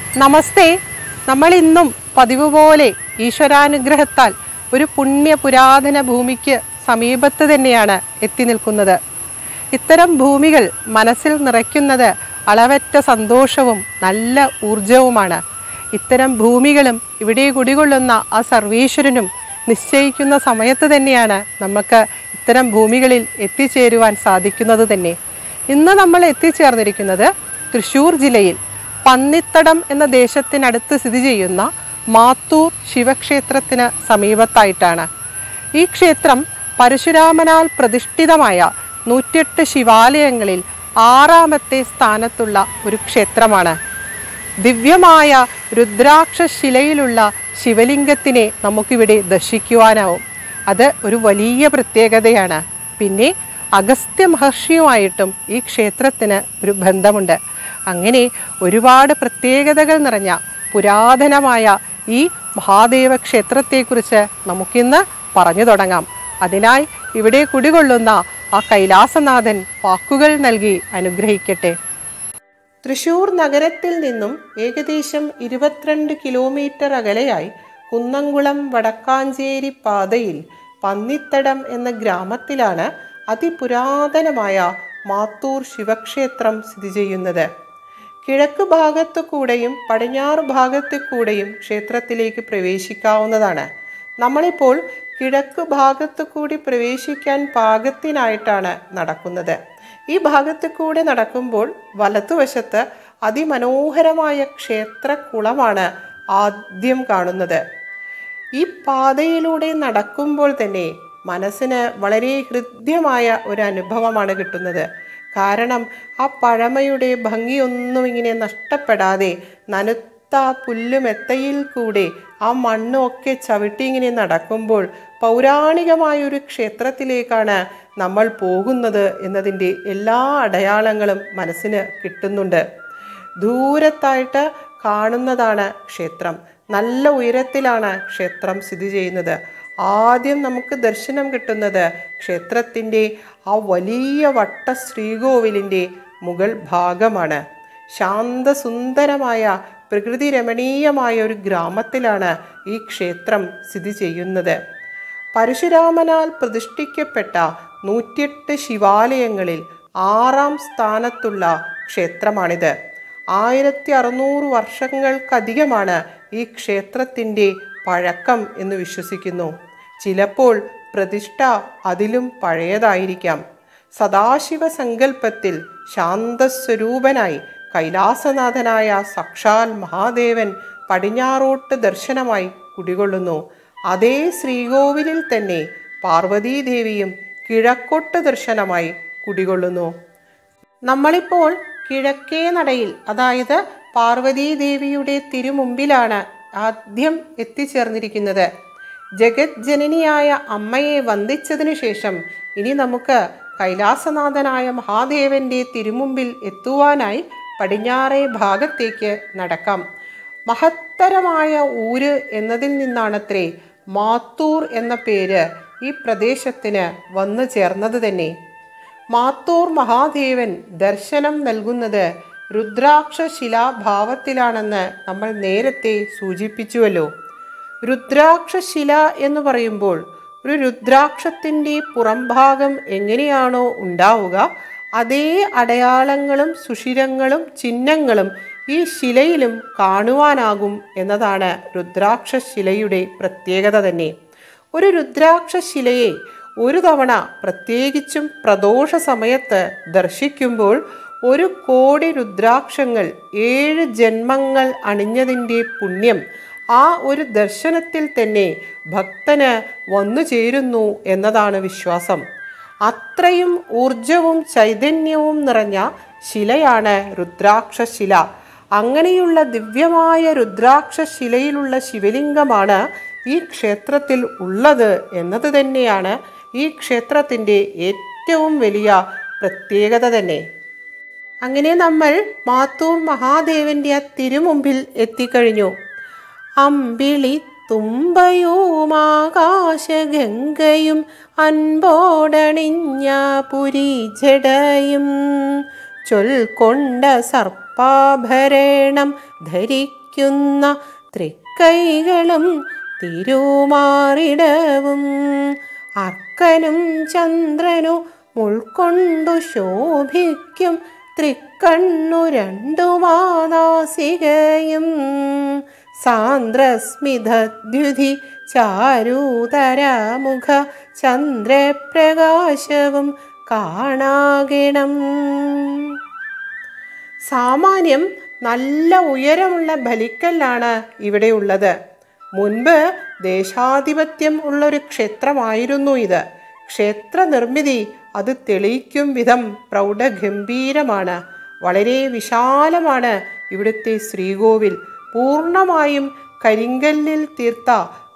നമസ്തേ നമ്മൾ ഇന്നും പതിവ് പോലെ ഈശ്വരാനുഗ്രഹത്താൽ ഒരു പുണ്യ പുരാതന ഭൂമിക്ക് സമീപത്ത് തന്നെയാണ് എത്തി നിൽക്കുന്നത് ഇത്തരം ഭൂമികൾ മനസ്സിൽ നിറയ്ക്കുന്നത് അളവറ്റ സന്തോഷവും നല്ല ഊർജവുമാണ് ഇത്തരം ഭൂമികളും ഇവിടെ കുടികൊള്ളുന്ന ആ സർവീശ്വരനും നിശ്ചയിക്കുന്ന സമയത്ത് തന്നെയാണ് നമുക്ക് ഇത്തരം ഭൂമികളിൽ എത്തിച്ചേരുവാൻ സാധിക്കുന്നത് തന്നെ ഇന്ന് നമ്മൾ എത്തിച്ചേർന്നിരിക്കുന്നത് തൃശ്ശൂർ ജില്ലയിൽ പന്നിത്തടം എന്ന ദേശത്തിനടുത്ത് സ്ഥിതി ചെയ്യുന്ന മാത്തൂർ ശിവക്ഷേത്രത്തിന് സമീപത്തായിട്ടാണ് ഈ ക്ഷേത്രം പരശുരാമനാൽ പ്രതിഷ്ഠിതമായ നൂറ്റെട്ട് ശിവാലയങ്ങളിൽ ആറാമത്തെ സ്ഥാനത്തുള്ള ഒരു ക്ഷേത്രമാണ് ദിവ്യമായ രുദ്രാക്ഷ ശിലയിലുള്ള ശിവലിംഗത്തിനെ നമുക്കിവിടെ ദർശിക്കുവാനാവും അത് ഒരു വലിയ പ്രത്യേകതയാണ് പിന്നെ അഗസ്ത്യ മഹർഷിയുമായിട്ടും ഈ ക്ഷേത്രത്തിന് ഒരു ബന്ധമുണ്ട് അങ്ങനെ ഒരുപാട് പ്രത്യേകതകൾ നിറഞ്ഞ പുരാതനമായ ഈ മഹാദേവ ക്ഷേത്രത്തെക്കുറിച്ച് നമുക്കിന്ന് പറഞ്ഞു തുടങ്ങാം അതിനായി ഇവിടെ കുടികൊള്ളുന്ന ആ കൈലാസനാഥൻ വാക്കുകൾ നൽകി അനുഗ്രഹിക്കട്ടെ തൃശൂർ നഗരത്തിൽ നിന്നും ഏകദേശം ഇരുപത്തിരണ്ട് കിലോമീറ്റർ അകലെയായി കുന്നംകുളം വടക്കാഞ്ചേരി പാതയിൽ പന്നിത്തടം എന്ന ഗ്രാമത്തിലാണ് അതിപുരാതനമായ മാത്തൂർ ശിവക്ഷേത്രം സ്ഥിതി ചെയ്യുന്നത് കിഴക്ക് ഭാഗത്തു കൂടെയും പടിഞ്ഞാറ് ഭാഗത്തു കൂടെയും ക്ഷേത്രത്തിലേക്ക് പ്രവേശിക്കാവുന്നതാണ് നമ്മളിപ്പോൾ കിഴക്ക് ഭാഗത്തു കൂടി പ്രവേശിക്കാൻ പാകത്തിനായിട്ടാണ് നടക്കുന്നത് ഈ ഭാഗത്തു കൂടെ നടക്കുമ്പോൾ വലതുവശത്ത് അതിമനോഹരമായ ക്ഷേത്രക്കുളമാണ് ആദ്യം കാണുന്നത് ഈ പാതയിലൂടെ നടക്കുമ്പോൾ തന്നെ മനസ്സിന് വളരെ ഹൃദ്യമായ ഒരു അനുഭവമാണ് കിട്ടുന്നത് കാരണം ആ പഴമയുടെ ഭംഗിയൊന്നും ഇങ്ങനെ നഷ്ടപ്പെടാതെ നനുത്ത പുല്ലുമെത്തയിൽ കൂടെ ആ മണ്ണൊക്കെ ചവിട്ടി ഇങ്ങനെ നടക്കുമ്പോൾ പൗരാണികമായ ഒരു ക്ഷേത്രത്തിലേക്കാണ് നമ്മൾ പോകുന്നത് എന്നതിൻ്റെ എല്ലാ അടയാളങ്ങളും മനസ്സിന് കിട്ടുന്നുണ്ട് ദൂരത്തായിട്ട് കാണുന്നതാണ് ക്ഷേത്രം നല്ല ഉയരത്തിലാണ് ക്ഷേത്രം സ്ഥിതി ചെയ്യുന്നത് ആദ്യം നമുക്ക് ദർശനം കിട്ടുന്നത് ക്ഷേത്രത്തിൻ്റെ ആ വലിയ വട്ട ശ്രീകോവിലിൻ്റെ മുകൾ ഭാഗമാണ് ശാന്തസുന്ദരമായ പ്രകൃതി രമണീയമായ ഒരു ഗ്രാമത്തിലാണ് ഈ ക്ഷേത്രം സ്ഥിതി ചെയ്യുന്നത് പരശുരാമനാൽ പ്രതിഷ്ഠിക്കപ്പെട്ട നൂറ്റിയെട്ട് ശിവാലയങ്ങളിൽ ആറാം സ്ഥാനത്തുള്ള ക്ഷേത്രമാണിത് ആയിരത്തി അറുന്നൂറ് വർഷങ്ങൾക്കധികമാണ് ഈ ക്ഷേത്രത്തിൻ്റെ പഴക്കം എന്ന് വിശ്വസിക്കുന്നു ചിലപ്പോൾ പ്രതിഷ്ഠ അതിലും പഴയതായിരിക്കാം സദാശിവ സങ്കല്പത്തിൽ ശാന്തസ്വരൂപനായി കൈലാസനാഥനായ സാക്ഷാൽ മഹാദേവൻ പടിഞ്ഞാറോട്ട് ദർശനമായി കുടികൊള്ളുന്നു അതേ ശ്രീകോവിലിൽ തന്നെ പാർവതീദേവിയും കിഴക്കോട്ട് ദർശനമായി കുടികൊള്ളുന്നു നമ്മളിപ്പോൾ കിഴക്കേ നടയിൽ അതായത് പാർവതീദേവിയുടെ തിരുമുമ്പിലാണ് ആദ്യം എത്തിച്ചേർന്നിരിക്കുന്നത് ജഗത് ജനനിയായ അമ്മയെ വന്ദിച്ചതിനു ശേഷം ഇനി നമുക്ക് കൈലാസനാഥനായ മഹാദേവന്റെ തിരുമുമ്പിൽ എത്തുവാനായി പടിഞ്ഞാറേ ഭാഗത്തേക്ക് നടക്കാം മഹത്തരമായ ഊര് എന്നതിൽ നിന്നാണത്രേ മാത്തൂർ എന്ന പേര് ഈ പ്രദേശത്തിന് വന്നു ചേർന്നത് തന്നെ മാത്തൂർ മഹാദേവൻ ദർശനം നൽകുന്നത് രുദ്രാക്ഷ ശിലാഭാവത്തിലാണെന്ന് നമ്മൾ നേരത്തെ സൂചിപ്പിച്ചുവല്ലോ രുദ്രാക്ഷശില എന്ന് പറയുമ്പോൾ ഒരു രുദ്രാക്ഷത്തിൻ്റെ പുറംഭാഗം എങ്ങനെയാണോ ഉണ്ടാവുക അതേ അടയാളങ്ങളും സുഷിരങ്ങളും ചിഹ്നങ്ങളും ഈ ശിലയിലും കാണുവാനാകും എന്നതാണ് രുദ്രാക്ഷശിലയുടെ പ്രത്യേകത തന്നെ ഒരു രുദ്രാക്ഷശിലയെ ഒരു തവണ പ്രത്യേകിച്ചും പ്രദോഷ സമയത്ത് ദർശിക്കുമ്പോൾ ഒരു കോടി രുദ്രാക്ഷങ്ങൾ ഏഴ് ജന്മങ്ങൾ അണിഞ്ഞതിൻ്റെ പുണ്യം ആ ഒരു ദർശനത്തിൽ തന്നെ ഭക്തന് വന്നു ചേരുന്നു എന്നതാണ് വിശ്വാസം അത്രയും ഊർജവും ചൈതന്യവും നിറഞ്ഞ ശിലയാണ് രുദ്രാക്ഷശില അങ്ങനെയുള്ള ദിവ്യമായ രുദ്രാക്ഷശിലയിലുള്ള ശിവലിംഗമാണ് ഈ ക്ഷേത്രത്തിൽ ഉള്ളത് എന്നത് തന്നെയാണ് ഈ ക്ഷേത്രത്തിൻ്റെ ഏറ്റവും വലിയ പ്രത്യേകത തന്നെ അങ്ങനെ നമ്മൾ മാത്തൂർ മഹാദേവന്റെ ആ തിരുമുമ്പിൽ എത്തിക്കഴിഞ്ഞു അമ്പിളി തുമ്പയുമാകാശഗംഗയും അൻപോടണിഞ്ഞ പുരിജടയും ചൊൽക്കൊണ്ട സർപ്പാഭരണം ധരിക്ക ശോഭിക്കുന്ന തൃക്കൈകളും തിരുമാറിടവും അർക്കനും ചന്ദ്രനു ഉൾക്കൊണ്ടു ശോഭിക്കും തൃക്കണ്ണു രണ്ടു മാനാസികയും സാന്ദ്രസ്മിതദ്യുധി ചാരൂതരമുഖ ചന്ദ്രപ്രകാശവും കാണാകിണം സാമാന്യം നല്ല ഉയരമുള്ള ബലിക്കല്ലാണ് ഇവിടെയുള്ളത് മുൻപ് ദേശാധിപത്യം ഉള്ളൊരു ക്ഷേത്രമായിരുന്നു ഇത് ക്ഷേത്ര നിർമ്മിതി അത് തെളിയിക്കും വിധം പ്രൗഢഗംഭീരമാണ് വളരെ വിശാലമാണ് ഇവിടുത്തെ ശ്രീകോവിൽ പൂർണ്ണമായും കരിങ്കല്ലിൽ തീർത്ത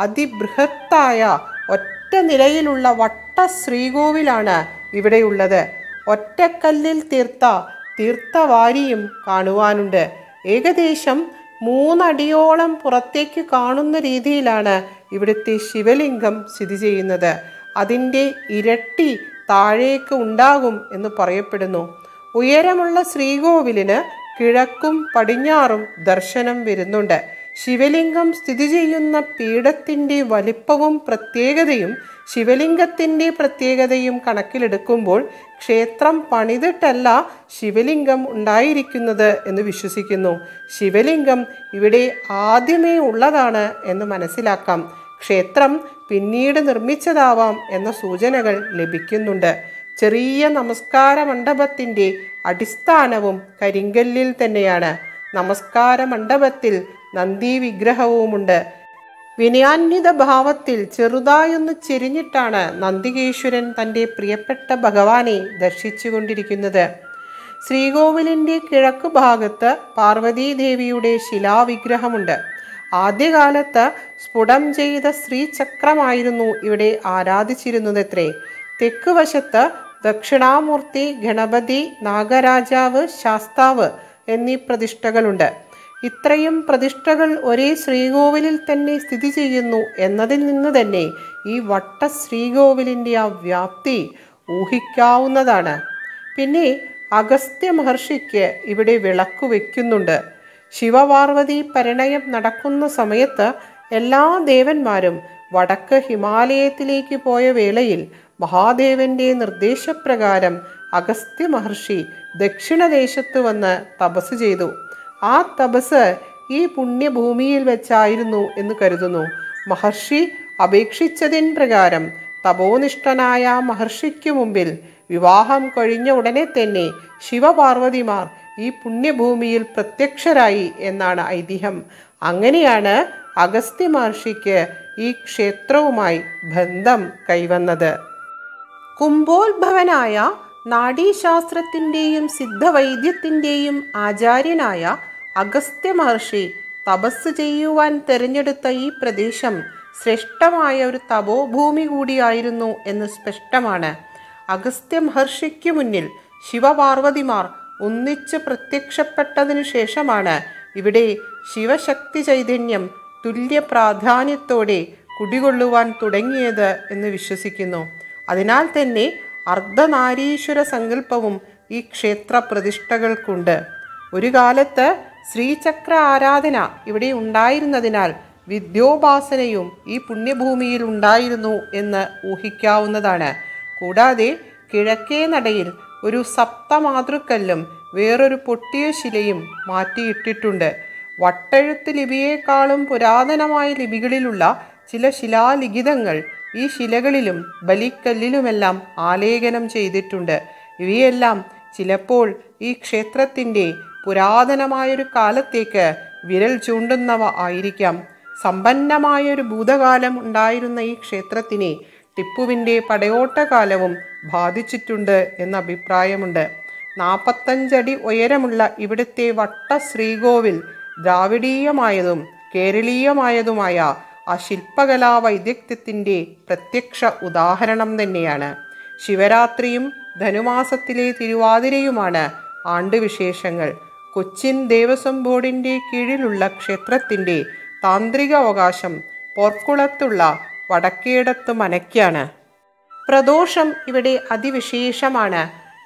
അതിബൃഹത്തായ ഒറ്റ നിലയിലുള്ള വട്ട ശ്രീകോവിലാണ് ഇവിടെയുള്ളത് ഒറ്റക്കല്ലിൽ തീർത്ത തീർത്ഥവാരിയും കാണുവാനുണ്ട് ഏകദേശം മൂന്നടിയോളം പുറത്തേക്ക് കാണുന്ന രീതിയിലാണ് ഇവിടുത്തെ ശിവലിംഗം സ്ഥിതി ചെയ്യുന്നത് അതിൻ്റെ ഇരട്ടി താഴേക്ക് ഉണ്ടാകും എന്ന് പറയപ്പെടുന്നു ഉയരമുള്ള ശ്രീകോവിലിന് കിഴക്കും പടിഞ്ഞാറും ദർശനം വരുന്നുണ്ട് ശിവലിംഗം സ്ഥിതി ചെയ്യുന്ന പീഠത്തിൻ്റെ വലിപ്പവും പ്രത്യേകതയും ശിവലിംഗത്തിൻ്റെ പ്രത്യേകതയും കണക്കിലെടുക്കുമ്പോൾ ക്ഷേത്രം പണിതിട്ടല്ല ശിവലിംഗം ഉണ്ടായിരിക്കുന്നത് എന്ന് വിശ്വസിക്കുന്നു ശിവലിംഗം ഇവിടെ ആദ്യമേ ഉള്ളതാണ് എന്ന് മനസ്സിലാക്കാം ക്ഷേത്രം പിന്നീട് നിർമ്മിച്ചതാവാം എന്ന സൂചനകൾ ലഭിക്കുന്നുണ്ട് ചെറിയ നമസ്കാര മണ്ഡപത്തിൻ്റെ അടിസ്ഥാനവും കരിങ്കല്ലിൽ തന്നെയാണ് നമസ്കാര മണ്ഡപത്തിൽ നന്ദി വിഗ്രഹവുമുണ്ട് വിനയാന്വിത ഭാവത്തിൽ ചെറുതായൊന്ന് ചെരിഞ്ഞിട്ടാണ് നന്ദികേശ്വരൻ തൻ്റെ പ്രിയപ്പെട്ട ഭഗവാനെ ദർശിച്ചുകൊണ്ടിരിക്കുന്നത് ശ്രീകോവിലിൻ്റെ കിഴക്ക് ഭാഗത്ത് പാർവതീദേവിയുടെ ശിലാവിഗ്രഹമുണ്ട് ആദ്യകാലത്ത് സ്ഫുടം ചെയ്ത ശ്രീചക്രമായിരുന്നു ഇവിടെ ആരാധിച്ചിരുന്നതത്രേ തെക്ക് വശത്ത് ദക്ഷിണാമൂർത്തി ഗണപതി നാഗരാജാവ് ശാസ്താവ് എന്നീ പ്രതിഷ്ഠകളുണ്ട് ഇത്രയും പ്രതിഷ്ഠകൾ ഒരേ ശ്രീകോവിലിൽ തന്നെ സ്ഥിതി ചെയ്യുന്നു എന്നതിൽ നിന്ന് തന്നെ ഈ വട്ട ശ്രീകോവിലിൻ്റെ ആ വ്യാപ്തി ഊഹിക്കാവുന്നതാണ് പിന്നെ അഗസ്ത്യ മഹർഷിക്ക് ഇവിടെ വിളക്ക് വയ്ക്കുന്നുണ്ട് ശിവപാർവതി പരിണയം നടക്കുന്ന സമയത്ത് എല്ലാ ദേവന്മാരും വടക്ക് ഹിമാലയത്തിലേക്ക് പോയ വേളയിൽ മഹാദേവന്റെ നിർദ്ദേശപ്രകാരം അഗസ്ത്യ മഹർഷി ദക്ഷിണദേശത്ത് വന്ന് തപസ് ചെയ്തു ആ തപസ് ഈ പുണ്യഭൂമിയിൽ വെച്ചായിരുന്നു എന്ന് കരുതുന്നു മഹർഷി അപേക്ഷിച്ചതിൻ പ്രകാരം തപോനിഷ്ഠനായ മഹർഷിക്കു മുമ്പിൽ വിവാഹം കഴിഞ്ഞ ഉടനെ തന്നെ ശിവപാർവതിമാർ ഈ പുണ്യഭൂമിയിൽ പ്രത്യക്ഷരായി എന്നാണ് ഐതിഹ്യം അങ്ങനെയാണ് അഗസ്ത്യ മഹർഷിക്ക് ഈ ക്ഷേത്രവുമായി ബന്ധം കൈവന്നത് കുംഭോത്ഭവനായ നാഡീശാസ്ത്രത്തിൻ്റെയും സിദ്ധവൈദ്യത്തിൻ്റെയും ആചാര്യനായ അഗസ്ത്യ മഹർഷി തപസ് ചെയ്യുവാൻ തിരഞ്ഞെടുത്ത ഈ പ്രദേശം ശ്രേഷ്ഠമായ ഒരു തപോഭൂമി കൂടിയായിരുന്നു എന്ന് സ്പഷ്ടമാണ് അഗസ്ത്യ മഹർഷിക്ക് മുന്നിൽ ശിവപാർവതിമാർ ഒന്നിച്ച് പ്രത്യക്ഷപ്പെട്ടതിനു ശേഷമാണ് ഇവിടെ ശിവശക്തി ചൈതന്യം തുല്യ പ്രാധാന്യത്തോടെ കുടികൊള്ളുവാൻ തുടങ്ങിയത് എന്ന് വിശ്വസിക്കുന്നു അതിനാൽ തന്നെ അർദ്ധനാരീശ്വര സങ്കല്പവും ഈ ക്ഷേത്ര പ്രതിഷ്ഠകൾക്കുണ്ട് ഒരു കാലത്ത് ശ്രീചക്ര ആരാധന ഇവിടെ ഉണ്ടായിരുന്നതിനാൽ വിദ്യോപാസനയും ഈ പുണ്യഭൂമിയിൽ ഉണ്ടായിരുന്നു എന്ന് ഊഹിക്കാവുന്നതാണ് കൂടാതെ കിഴക്കേ നടയിൽ ഒരു സപ്തമാതൃക്കല്ലും വേറൊരു പൊട്ടിയ ശിലയും മാറ്റിയിട്ടിട്ടുണ്ട് വട്ടെഴുത്ത് ലിപിയേക്കാളും പുരാതനമായ ലിപികളിലുള്ള ചില ശിലാലിഖിതങ്ങൾ ഈ ശിലകളിലും ബലിക്കല്ലിലുമെല്ലാം ആലേഖനം ചെയ്തിട്ടുണ്ട് ഇവയെല്ലാം ചിലപ്പോൾ ഈ ക്ഷേത്രത്തിൻ്റെ പുരാതനമായൊരു കാലത്തേക്ക് വിരൽ ചൂണ്ടുന്നവ ആയിരിക്കാം സമ്പന്നമായൊരു ഭൂതകാലം ഉണ്ടായിരുന്ന ഈ ക്ഷേത്രത്തിനെ ടിപ്പുവിൻ്റെ പടയോട്ടകാലവും ബാധിച്ചിട്ടുണ്ട് എന്ന അഭിപ്രായമുണ്ട് നാൽപ്പത്തഞ്ചടി ഉയരമുള്ള ഇവിടുത്തെ വട്ട ശ്രീകോവിൽ ദ്രാവിഡീയമായതും കേരളീയമായതുമായ ആ ശില്പകലാ വൈദഗ്ധ്യത്തിൻ്റെ പ്രത്യക്ഷ ഉദാഹരണം തന്നെയാണ് ശിവരാത്രിയും ധനുമാസത്തിലെ തിരുവാതിരയുമാണ് ആണ്ടുവിശേഷങ്ങൾ കൊച്ചിൻ ദേവസ്വം ബോർഡിൻ്റെ കീഴിലുള്ള ക്ഷേത്രത്തിൻ്റെ താന്ത്രിക അവകാശം പോർക്കുളത്തുള്ള വടക്കേടത്ത് മനയ്ക്കാണ് പ്രദോഷം ഇവിടെ അതിവിശേഷമാണ്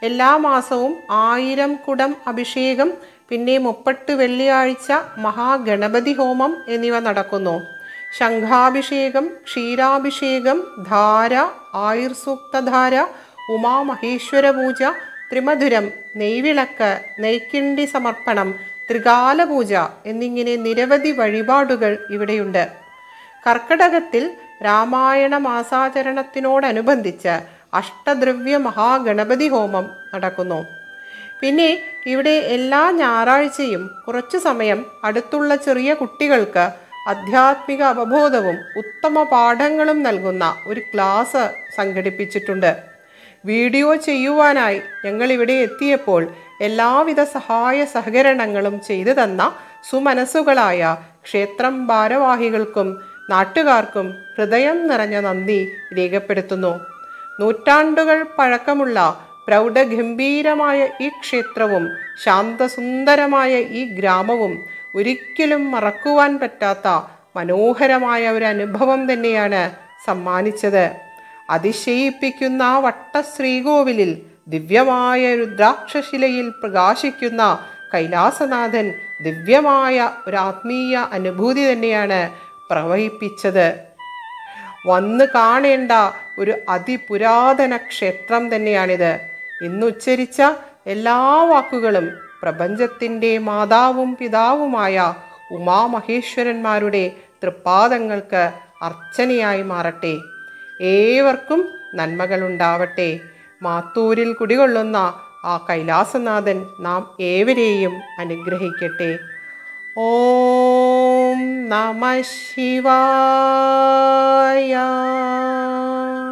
എല്ലാ മാസവും ആയിരം കുടം അഭിഷേകം പിന്നെ മുപ്പട്ട് വെള്ളിയാഴ്ച മഹാഗണപതി ഹോമം എന്നിവ നടക്കുന്നു ശംഖാഭിഷേകം ക്ഷീരാഭിഷേകം ധാര ആയുർസൂക്തധാര ഉമാമഹേശ്വര പൂജ ത്രിമധുരം നെയ്വിളക്ക് നെയ്ക്കിണ്ടി സമർപ്പണം ത്രികാല പൂജ എന്നിങ്ങനെ നിരവധി വഴിപാടുകൾ ഇവിടെയുണ്ട് കർക്കടകത്തിൽ രാമായണ മാസാചരണത്തിനോടനുബന്ധിച്ച് അഷ്ടദ്രവ്യ മഹാഗണപതി ഹോമം നടക്കുന്നു പിന്നെ ഇവിടെ എല്ലാ ഞായറാഴ്ചയും കുറച്ചു സമയം അടുത്തുള്ള ചെറിയ കുട്ടികൾക്ക് ആധ്യാത്മിക അവബോധവും ഉത്തമ പാഠങ്ങളും നൽകുന്ന ഒരു ക്ലാസ് സംഘടിപ്പിച്ചിട്ടുണ്ട് വീഡിയോ ചെയ്യുവാനായി ഞങ്ങൾ ഇവിടെ എത്തിയപ്പോൾ എല്ലാവിധ സഹായ സഹകരണങ്ങളും ചെയ്തു തന്ന സുമനസ്സുകളായ ക്ഷേത്രം ഭാരവാഹികൾക്കും നാട്ടുകാർക്കും ഹൃദയം നിറഞ്ഞ നന്ദി രേഖപ്പെടുത്തുന്നു നൂറ്റാണ്ടുകൾ പഴക്കമുള്ള പ്രൗഢഗംഭീരമായ ഈ ക്ഷേത്രവും ശാന്തസുന്ദരമായ ഈ ഗ്രാമവും ഒരിക്കലും മറക്കുവാൻ പറ്റാത്ത മനോഹരമായ ഒരു അനുഭവം തന്നെയാണ് സമ്മാനിച്ചത് അതിശയിപ്പിക്കുന്ന ആ വട്ട ശ്രീകോവിലിൽ ദിവ്യമായ രുദ്രാക്ഷശിലയിൽ പ്രകാശിക്കുന്ന കൈലാസനാഥൻ ദിവ്യമായ ഒരു ആത്മീയ അനുഭൂതി തന്നെയാണ് പ്രവഹിപ്പിച്ചത് വന്ന് കാണേണ്ട ഒരു അതിപുരാതന ക്ഷേത്രം തന്നെയാണിത് ഇന്ന് ഉച്ചരിച്ച എല്ലാ വാക്കുകളും പ്രപഞ്ചത്തിൻ്റെ മാതാവും പിതാവുമായ ഉമാമഹേശ്വരന്മാരുടെ തൃപ്പാദങ്ങൾക്ക് അർച്ചനയായി മാറട്ടെ ഏവർക്കും നന്മകളുണ്ടാവട്ടെ മാത്തൂരിൽ കുടികൊള്ളുന്ന ആ കൈലാസനാഥൻ നാം ഏവരെയും അനുഗ്രഹിക്കട്ടെ ഓം നമ ശിവായ